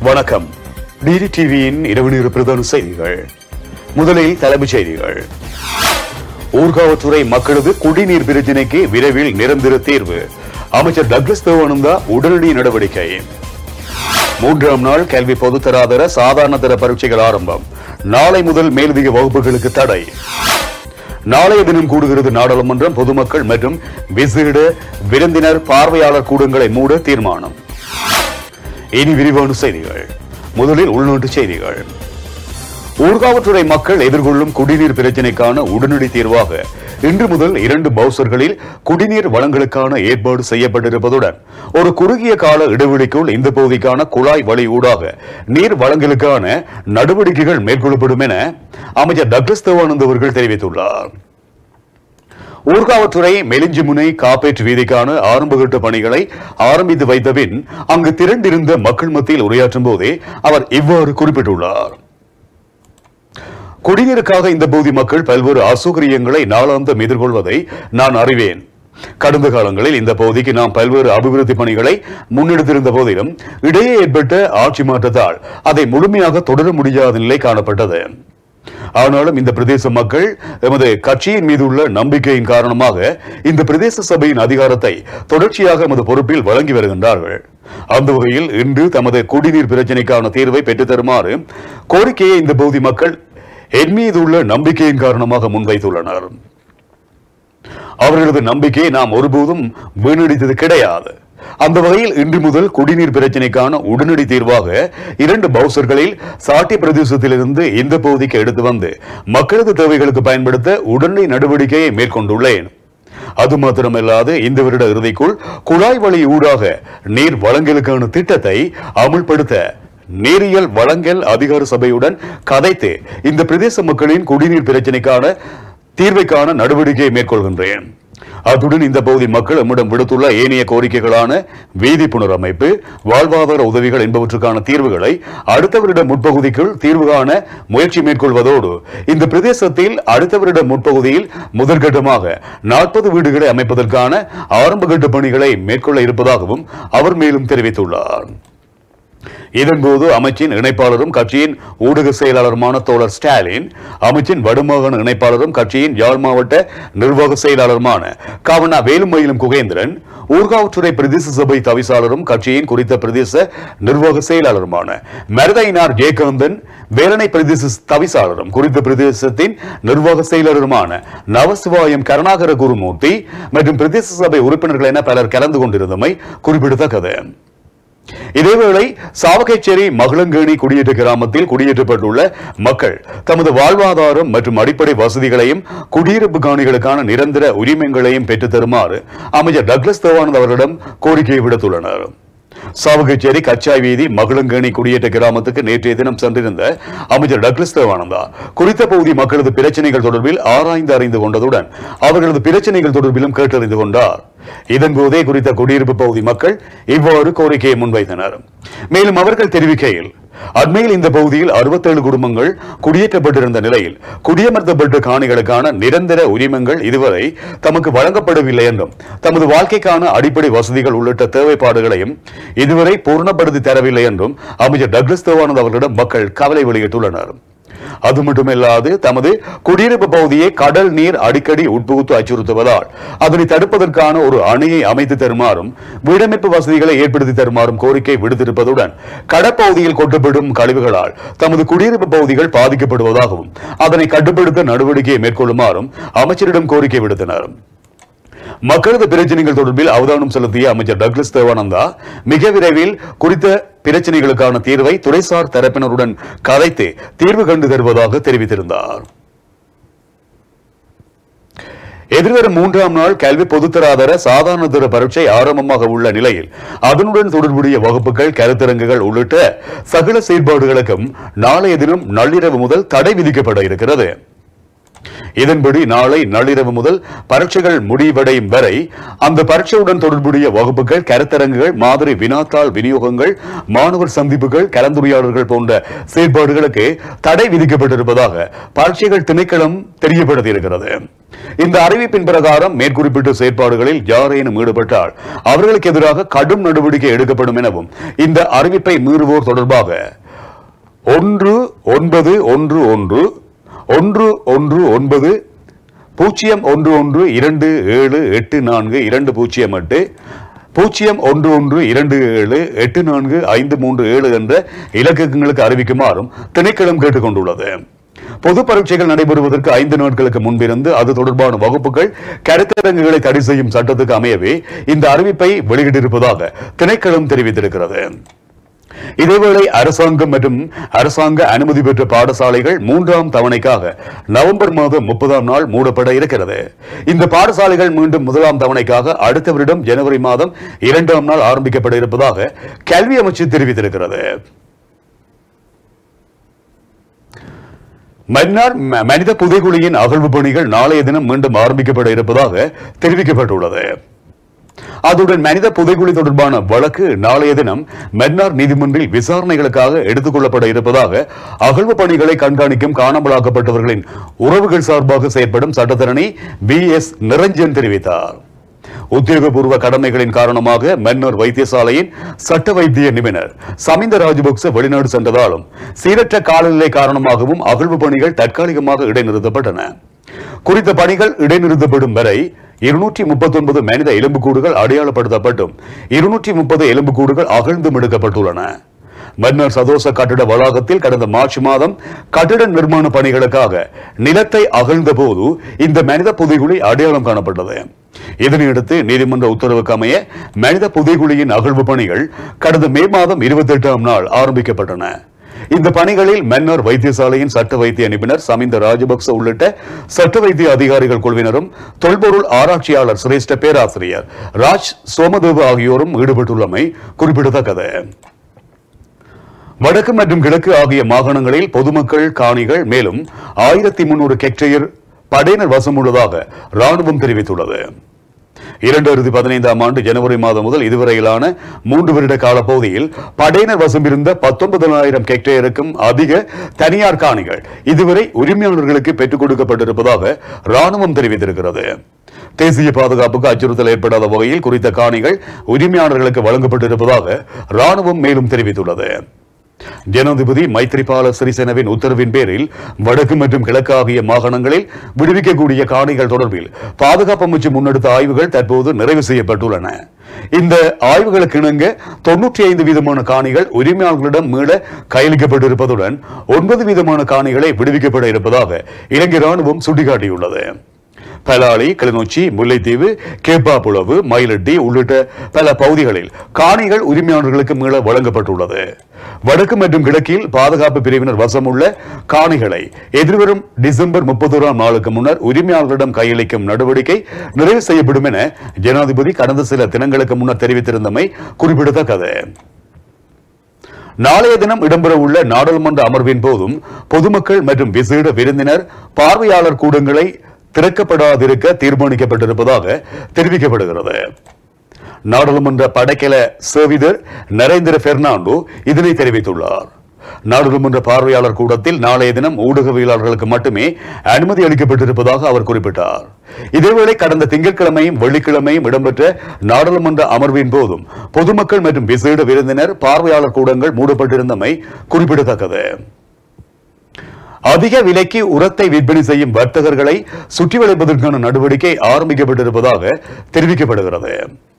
வணக்கம் டிடி டிவியின் இரவு நேர பிரதான செய்திகள் முதலில் தலைமைச் செய்திகள் ஊர்காவத்துறை மக்களது குடிநீர் பிரச்சினைக்கு விரைவில் நிரந்தர தீர்வு அமைச்சர் டக்ளஸ் தேவானந்தா உடனடி நடவடிக்கை மூன்றாம் நாள் கல்வி பொதுத்தராதர சாதாரண தர பரீட்சைகள் ஆரம்பம் நாளை முதல் மேலதிக வகுப்புகளுக்கு தடை நாளைய தினம் கூடுகிறது நாடாளுமன்றம் பொதுமக்கள் மற்றும் விசேட விருந்தினர் பார்வையாளர் கூடங்களை மூட தீர்மானம் இனி விரிவான செய்திகள் முதலில் உள்நாட்டு செய்திகள் ஊர்காவற்றுறை மக்கள் எதிர்கொள்ளும் குடிநீர் பிரச்சினைக்கான உடனடி தீர்வாக இன்று முதல் இரண்டு பவுசர்களில் குடிநீர் வளங்களுக்கான ஏற்பாடு செய்யப்பட்டிருப்பதுடன் ஒரு குறுகிய கால இடைவெளிக்குள் இந்த பகுதிக்கான குழாய் வழி ஊடாக நீர் வழங்கலுக்கான நடவடிக்கைகள் மேற்கொள்ளப்படும் என அமைச்சர் டக்ளஸ் தேவானந்த் அவர்கள் தெரிவித்துள்ளார் ஊர்காவற்றுறை மெலிஞ்சிமுனை காப்பேற்று வீதிக்கான ஆரம்பகட்ட பணிகளை ஆரம்பித்து வைத்த பின் அங்கு திரண்டிருந்த மக்கள் மத்தியில் உரையாற்றும் போதே அவர் இவ்வாறு குறிப்பிட்டுள்ளார் குடிநீருக்காக இந்த பகுதி மக்கள் பல்வேறு அசௌகரியங்களை நாளாந்தம் எதிர்கொள்வதை நான் அறிவேன் கடந்த காலங்களில் இந்த பகுதிக்கு நாம் பல்வேறு அபிவிருத்தி பணிகளை முன்னெடுத்திருந்த போதிலும் இடையே ஏற்பட்ட ஆட்சி மாற்றத்தால் அதை முழுமையாக தொடர முடியாத நிலை காணப்பட்டது ஆனாலும் இந்த பிரதேச மக்கள் எமது கட்சியின் மீது உள்ள நம்பிக்கையின் காரணமாக இந்த பிரதேச சபையின் அதிகாரத்தை தொடர்ச்சியாக எமது பொறுப்பில் வழங்கி வருகின்றார்கள் அந்த வகையில் இன்று தமது குடிநீர் பிரச்சினைக்கான தீர்வை பெற்றுத் தருமாறு கோரிக்கையை இந்த பகுதி மக்கள் என் மீது உள்ள நம்பிக்கையின் காரணமாக முன்வைத்துள்ளனர் அவர்களது நம்பிக்கையை நாம் ஒருபோதும் வீணடித்தது கிடையாது அந்த வகையில் இன்று முதல் குடிநீர் பிரச்சினைக்கான உடனடி தீர்வாக இரண்டு பவுசர்களில் சாட்டி பிரதேசத்திலிருந்து இந்த பகுதிக்கு எடுத்து வந்து மக்களது தேவைகளுக்கு பயன்படுத்த உடனடி நடவடிக்கையை மேற்கொண்டுள்ளேன் அது மாத்திரமல்லாது இந்த வருட இறுதிக்குள் குழாய் வழி ஊடாக நீர் வழங்கலுக்கான திட்டத்தை அமுல்படுத்த நீரியல் வழங்கல் அதிகார சபையுடன் கதைத்து இந்த பிரதேச மக்களின் குடிநீர் பிரச்சினைக்கான தீர்வைக்கான நடவடிக்கையை மேற்கொள்கின்றேன் அத்துடன் இந்த பகுதி மக்கள் நம்மிடம் விடுத்துள்ள ஏனைய கோரிக்கைகளான வீதி புனரமைப்பு வாழ்வாதார உதவிகள் என்பவற்றுக்கான தீர்வுகளை அடுத்த வருட முற்பகுதிக்குள் தீர்வு காண முயற்சி மேற்கொள்வதோடு இந்த பிரதேசத்தில் அடுத்த வருட முற்பகுதியில் முதற்கட்டமாக நாற்பது வீடுகளை அமைப்பதற்கான ஆரம்பகட்ட பணிகளை மேற்கொள்ள இருப்பதாகவும் அவர் மேலும் தெரிவித்துள்ளார் இதன்போது அமைச்சின் இணைப்பாளரும் கட்சியின் ஊடக செயலாளருமான தோழர் ஸ்டாலின் அமைச்சின் வடமாகாண இணைப்பாளரும் கட்சியின் யாழ் மாவட்ட நிர்வாக செயலாளருமான காவனா வேலுமயிலும் குகேந்திரன் ஊர்காவற்றுறை பிரதேச சபை தவிசாளரும் கட்சியின் குறித்த பிரதேச நிர்வாக செயலாளருமான மருதையினார் ஜெயகாந்தன் வேலனை பிரதேச தவிசாளரும் குறித்த பிரதேசத்தின் நிர்வாக செயலருமான நவசிவாயம் கருணாகர குருமூர்த்தி மற்றும் பிரதேச சபை உறுப்பினர்கள் என பலர் கலந்து கொண்டிருந்தமை குறிப்பிடத்தக்கது இதேவேளை சாவகைச்சேரி மகளங்கேணி குடியேற்ற கிராமத்தில் குடியேற்றப்பட்டுள்ள மக்கள் தமது வாழ்வாதாரம் மற்றும் அடிப்படை வசதிகளையும் குடியிருப்பு காணிகளுக்கான நிரந்தர உரிமங்களையும் பெற்றுத் தருமாறு அமைச்சர் டக்ளஸ் தேவானந்த் அவர்களிடம் கோரிக்கை விடுத்துள்ளனர் சாவகச்சேரி கச்சாய் வீதி மகளங்கேணி குடியேற்ற கிராமத்துக்கு நேற்றைய தினம் சென்றிருந்த அமைச்சர் டக்ளஸ் தேவானந்தா குறித்த பகுதி மக்களது பிரச்சனைகள் தொடர்பில் ஆராய்ந்து அறிந்து கொண்டதுடன் அவர்களது பிரச்சனைகள் தொடர்பிலும் கேட்டறிந்து கொண்டார் இதன்போதே குறித்த குடியிருப்பு பகுதி மக்கள் இவ்வாறு கோரிக்கையை முன்வைத்தனர் மேலும் அவர்கள் தெரிவிக்கையில் அண்மையில் இந்த பகுதியில் 67 குடும்பங்கள் குடியேற்றப்பட்டிருந்த நிலையில் குடியமர்த்தப்பட்ட காணிகளுக்கான நிரந்தர உரிமங்கள் இதுவரை தமக்கு வழங்கப்படவில்லை என்றும் தமது வாழ்க்கைக்கான அடிப்படை வசதிகள் உள்ளிட்ட தேவைப்பாடுகளையும் இதுவரை பூர்ணப்படுத்தி தரவில்லை என்றும் அமைச்சர் டக்ளஸ் தேவானந்த் அவர்களிடம் மக்கள் கவலை வெளியிட்டுள்ளனர் அது மட்டுமல்லாது தமது குடியிருப்பு பகுதியை கடல் நீர் அடிக்கடி உட்புகுத்து அச்சுறுத்துவதால் அதனை தடுப்பதற்கான ஒரு அணையை அமைத்து தருமாறும் வீடமைப்பு வசதிகளை ஏற்படுத்தி தருமாறும் கோரிக்கை விடுத்திருப்பதுடன் கடற்பகுதியில் கொட்டப்படும் கழிவுகளால் தமது குடியிருப்பு பகுதிகள் பாதிக்கப்படுவதாகவும் அதனை கட்டுப்படுத்த நடவடிக்கையை மேற்கொள்ளுமாறும் அமைச்சரிடம் கோரிக்கை விடுத்தனர் மக்களது பிரச்சனைகள் தொடர்பில் அவதானம் செலுத்திய அமைச்சர் டக்ளஸ் தேவானந்தா மிக விரைவில் குறித்த பிரச்சனைகளுக்கான தீர்வை துறைசார் தரப்பினருடன் கலைத்து தீர்வு கண்டு தருவதாக தெரிவித்திருந்தார் எதிர்வரும் மூன்றாம் நாள் கல்வி பொதுத்தராதர சாதாரண தர பரீட்சை ஆரம்பமாக உள்ள நிலையில் அதனுடன் தொடர்புடைய வகுப்புகள் கருத்தரங்குகள் உள்ளிட்ட சகல செயற்பாடுகளுக்கும் நாளைய தினம் நள்ளிரவு முதல் தடை விதிக்கப்பட இருக்கிறது இதன்படி நாளை நள்ளிரவு முதல் பரீட்சைகள் முடிவடையும் வரை அந்த பரீட்சையுடன் தொடர்புடைய வகுப்புகள் கருத்தரங்குகள் மாதிரி வினாத்தாள் விநியோகங்கள் மாணவர் சந்திப்புகள் கலந்துரையாடல்கள் போன்ற செயற்பாடுகளுக்கு தடை விதிக்கப்பட்டிருப்பதாக பரீட்சைகள் திணைக்களம் தெரியப்படுத்தியிருக்கிறது இந்த அறிவிப்பின் பிரகாரம் மேற்குறிப்பிட்ட செயற்பாடுகளில் யாரேனும் ஈடுபட்டால் அவர்களுக்கு எதிராக கடும் நடவடிக்கை எடுக்கப்படும் எனவும் இந்த அறிவிப்பை மீறுவோர் தொடர்பாக ஒன்று ஒன்பது ஒன்று ஒன்று ஒன்று ஒன்று ஒன்பது பூஜ்ஜியம் ஒன்று ஒன்று இரண்டு ஏழு எட்டு நான்கு இரண்டு பூஜ்ஜியம் எட்டு பூஜ்ஜியம் ஒன்று ஒன்று இரண்டு ஏழு எட்டு நான்கு ஐந்து மூன்று ஏழு என்ற இலக்கங்களுக்கு அறிவிக்குமாறும் திணைக்களம் கேட்டுக்கொண்டுள்ளது பொது பரீட்சைகள் நடைபெறுவதற்கு ஐந்து நாட்களுக்கு முன்பிருந்து அது தொடர்பான வகுப்புகள் கருத்தரங்குகளை தடை செய்யும் சட்டத்துக்கு அமையவே இந்த அறிவிப்பை வெளியிட்டிருப்பதாக திணைக்களம் தெரிவித்திருக்கிறது இதேவேளை அரசாங்கம் மற்றும் அரசாங்க அனுமதி பெற்ற பாடசாலைகள் மூன்றாம் தவணைக்காக நவம்பர் மாதம் முப்பதாம் நாள் மூடப்பட இருக்கிறது இந்த பாடசாலைகள் மீண்டும் முதலாம் தவணைக்காக அடுத்த வருடம் ஜனவரி மாதம் இரண்டாம் நாள் ஆரம்பிக்கப்பட இருப்பதாக கல்வி அமைச்சு தெரிவித்திருக்கிறது மன்னார் ம- மனித புதைகுழியின் அகழ்வு பணிகள் நாளைய தினம் மீண்டும் ஆரம்பிக்கப்பட இருப்பதாக தெரிவிக்கப்பட்டுள்ளது அதுடன் மனித புதைகுழி தொடர்பான வழக்கு நாளைய தினம் மன்னார் நீதிமன்றில் விசாரணைகளுக்காக எடுத்துக் கொள்ளப்பட இருப்பதாக அகழ்வு பணிகளை கண்காணிக்கும் காணாமலாக்கப்பட்டவர்களின் உறவுகள் சார்பாக செயற்படும் சட்டத்தரணி வி எஸ் நிரஞ்சன் தெரிவித்தார் உத்தியோகபூர்வ கடமைகளின் காரணமாக மன்னார் வைத்தியசாலையின் சட்ட வைத்திய நிபுணர் சமிந்த ராஜபக்ச வெளிநாடு சென்றதாலும் சீரற்ற காலநிலை காரணமாகவும் அகழ்வு பணிகள் தற்காலிகமாக இடைநிறுத்தப்பட்டன குறித்த பணிகள் இடைநிறுத்தப்படும் வரை இருநூற்றி முப்பத்தி ஒன்பது மனித எலும்புக்கூடுகள் அடையாளப்படுத்தப்பட்டும் இருநூற்றி முப்பது எலும்புக்கூடுகள் அகழ்ந்தும் எடுக்கப்பட்டுள்ளன மன்னர் சதோச கட்டிட வளாகத்தில் கடந்த மார்ச் மாதம் கட்டிட நிர்மாண பணிகளுக்காக நிலத்தை அகழ்ந்த போது இந்த மனித புதைகுழி அடையாளம் காணப்பட்டது இதனையடுத்து நீதிமன்ற உத்தரவுக்கு அமைய மனித புதைகுழியின் அகழ்வு பணிகள் கடந்த மே மாதம் இருபத்தி எட்டாம் நாள் ஆரம்பிக்கப்பட்டன இந்த பணிகளில் மன்னார் வைத்தியசாலையின் சட்ட வைத்திய நிபுணர் சமிந்த ராஜபக்ச உள்ளிட்ட சட்ட வைத்திய அதிகாரிகள் குழுவினரும் தொல்பொருள் ஆராய்ச்சியாளர் சிரேஷ்ட பேராசிரியர் ராஜ் சோமதேவ ஆகியோரும் ஈடுபட்டுள்ளமை குறிப்பிடத்தக்கது வடக்கு மற்றும் கிழக்கு ஆகிய மாகாணங்களில் பொதுமக்கள் காணிகள் மேலும் ஆயிரத்தி முன்னூறு ஹெக்டேயர் படையினர் வசம் உள்ளதாக ராணுவம் தெரிவித்துள்ளது இரண்டாயிரத்தி பதினைந்தாம் ஆண்டு ஜனவரி மாதம் முதல் இதுவரையிலான மூன்று வருட காலப்பகுதியில் படையினர் வசம் இருந்த பத்தொன்பதாயிரம் ஹெக்டேருக்கும் அதிக தனியார் காணிகள் இதுவரை உரிமையாளர்களுக்கு பெற்றுக் கொடுக்கப்பட்டிருப்பதாக ராணுவம் தெரிவித்திருக்கிறது தேசிய பாதுகாப்புக்கு அச்சுறுத்தல் ஏற்படாத வகையில் குறித்த காணிகள் உரிமையாளர்களுக்கு வழங்கப்பட்டிருப்பதாக ராணுவம் மேலும் தெரிவித்துள்ளது ஜனாதிபதி மைத்ரிபால சிறிசேனவின் உத்தரவின் பேரில் வடக்கு மற்றும் கிழக்கு ஆகிய மாகாணங்களில் விடுவிக்கக்கூடிய காணிகள் தொடர்பில் பாதுகாப்பு அமைச்சு முன்னெடுத்த ஆய்வுகள் தற்போது நிறைவு செய்யப்பட்டுள்ளன இந்த ஆய்வுகளுக்கு இணங்க தொன்னூற்றி ஐந்து வீதமான காணிகள் உரிமையாளர்களிடம் மீள கையளிக்கப்பட்டிருப்பதுடன் ஒன்பது வீதமான காணிகளை விடுவிக்கப்பட இருப்பதாக இலங்கை ராணுவம் சுட்டிக்காட்டியுள்ளது பலாலி கிளிநொச்சி முல்லைத்தீவு கேப்பாப்புலவு மயிலட்டி உள்ளிட்ட பல பகுதிகளில் காணிகள் உரிமையாளர்களுக்கு மீள வழங்கப்பட்டுள்ளது வடக்கு மற்றும் கிழக்கில் பாதுகாப்பு பிரிவினர் வசமுள்ள காணிகளை எதிர்வரும் டிசம்பர் முப்பத்தோராம் நாளுக்கு முன்னர் உரிமையாளர்களிடம் கையளிக்கும் நடவடிக்கை நிறைவு செய்யப்படும் என ஜனாதிபதி கடந்த சில தினங்களுக்கு முன்னர் தெரிவித்திருந்தமை குறிப்பிடத்தக்கது நாளைய தினம் இடம்பெறவுள்ள நாடாளுமன்ற அமர்வின் போதும் பொதுமக்கள் மற்றும் விசேட விருந்தினர் பார்வையாளர் கூடங்களை திறக்கப்படாதிருக்க தீர்மானிக்கப்பட்டிருப்பதாக தெரிவிக்கப்படுகிறது நாடாளுமன்ற படைக்கல சேவிதர் நரேந்திர பெர்னாண்டோ இதனை தெரிவித்துள்ளார் நாடாளுமன்ற பார்வையாளர் கூடத்தில் நாளைய தினம் ஊடகவியலாளர்களுக்கு மட்டுமே அனுமதி அளிக்கப்பட்டிருப்பதாக அவர் குறிப்பிட்டார் இதேவேளை கடந்த திங்கட்கிழமையும் வெள்ளிக்கிழமையும் இடம்பெற்ற நாடாளுமன்ற அமர்வின் போதும் பொதுமக்கள் மற்றும் விசேட விருந்தினர் பார்வையாளர் கூடங்கள் மூடப்பட்டிருந்தமை குறிப்பிடத்தக்கது அதிக விலைக்கு உரத்தை விற்பனை செய்யும் வர்த்தகர்களை சுற்றி வளைப்பதற்கான நடவடிக்கை ஆரம்பிக்கப்பட்டிருப்பதாக தெரிவிக்கப்படுகிறது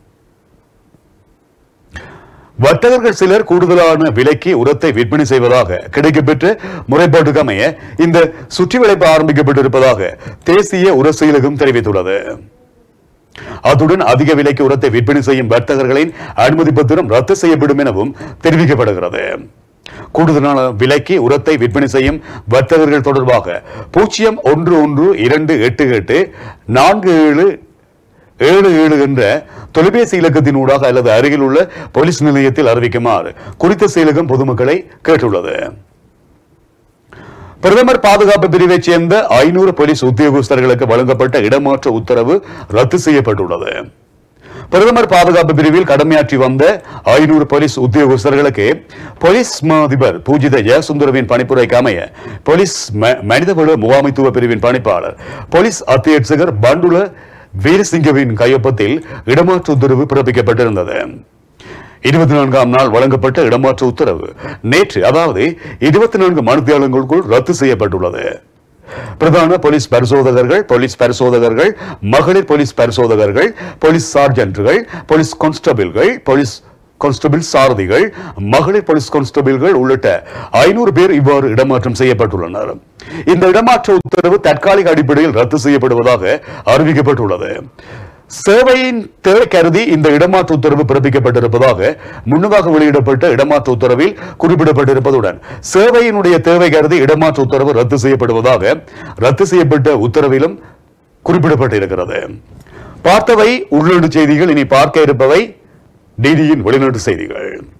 வர்த்தகர்கள் சிலர் கூடுதலான விலைக்கு உரத்தை விற்பனை செய்வதாக கிடைக்கப்பெற்ற முறைப்பாட்டுக்கு அமைய இந்த சுற்றி வளைப்பு ஆரம்பிக்கப்பட்டிருப்பதாக தேசிய உர செயலகம் தெரிவித்துள்ளது அத்துடன் அதிக விலைக்கு உரத்தை விற்பனை செய்யும் வர்த்தகர்களின் அனுமதி பத்திரம் ரத்து செய்யப்படும் எனவும் தெரிவிக்கப்படுகிறது கூடுதலான விலைக்கு உரத்தை விற்பனை செய்யும் வர்த்தகர்கள் தொடர்பாக பூஜ்ஜியம் ஒன்று ஒன்று இரண்டு எட்டு எட்டு நான்கு ஏழு ஏழு ஏழு என்ற தொலைபேசி இலக்கத்தினூடாக அல்லது அருகில் உள்ள போலீஸ் நிலையத்தில் அறிவிக்குமாறு குறித்த செயலகம் பொதுமக்களை கேட்டுள்ளது பிரதமர் பாதுகாப்பு பிரிவைச் சேர்ந்த ஐநூறு போலீஸ் உத்தியோகஸ்தர்களுக்கு வழங்கப்பட்ட இடமாற்ற உத்தரவு ரத்து செய்யப்பட்டுள்ளது பிரதமர் பாதுகாப்பு பிரிவில் கடமையாற்றி வந்த ஐநூறு போலீஸ் உத்தியோகஸ்தர்களுக்கு போலீஸ் மா அதிபர் பூஜித ஜெயசுந்தரவின் பணிப்புரைக்கு அமைய போலீஸ் ம- மனிதவள முகாமைத்துவ பிரிவின் பணிப்பாளர் போலீஸ் அத்தியட்சகர் பண்டுல வீரசிங்கவின் கையொப்பத்தில் இடமாற்ற உத்தரவு பிறப்பிக்கப்பட்டிருந்தது இருபத்தி நான்காம் நாள் வழங்கப்பட்ட இடமாற்ற உத்தரவு நேற்று அதாவது இருபத்தி நான்கு மணித்தியாலங்களுக்குள் ரத்து செய்யப்பட்டுள்ளது பிரதான போலீஸ் பரிசோதகர்கள் போலீஸ் பரிசோதகர்கள் மகளிர் போலீஸ் பரிசோதகர்கள் போலீஸ் சார்ஜென்ட்டுகள் போலீஸ் கான்ஸ்டபிள்கள் போலீஸ் கான்ஸ்டபிள் சாரதிகள் மகளிர் போலீஸ் கான்ஸ்டபிள்கள் உள்ளிட்ட ஐநூறு பேர் இவ்வாறு இடமாற்றம் செய்யப்பட்டுள்ளனர் இந்த இடமாற்ற உத்தரவு தற்காலிக அடிப்படையில் ரத்து செய்யப்படுவதாக அறிவிக்கப்பட்டுள்ளது சேவையின் தேவை கருதி இந்த இடமாற்ற உத்தரவு பிறப்பிக்கப்பட்டிருப்பதாக முன்னதாக வெளியிடப்பட்ட இடமாற்ற உத்தரவில் குறிப்பிடப்பட்டிருப்பதுடன் சேவையினுடைய தேவை கருதி இடமாற்ற உத்தரவு ரத்து செய்யப்படுவதாக ரத்து செய்யப்பட்ட உத்தரவிலும் குறிப்பிடப்பட்டிருக்கிறது பார்த்தவை உள்நாட்டு செய்திகள் இனி பார்க்க இருப்பவை டிடியின் வெளிநாட்டு செய்திகள்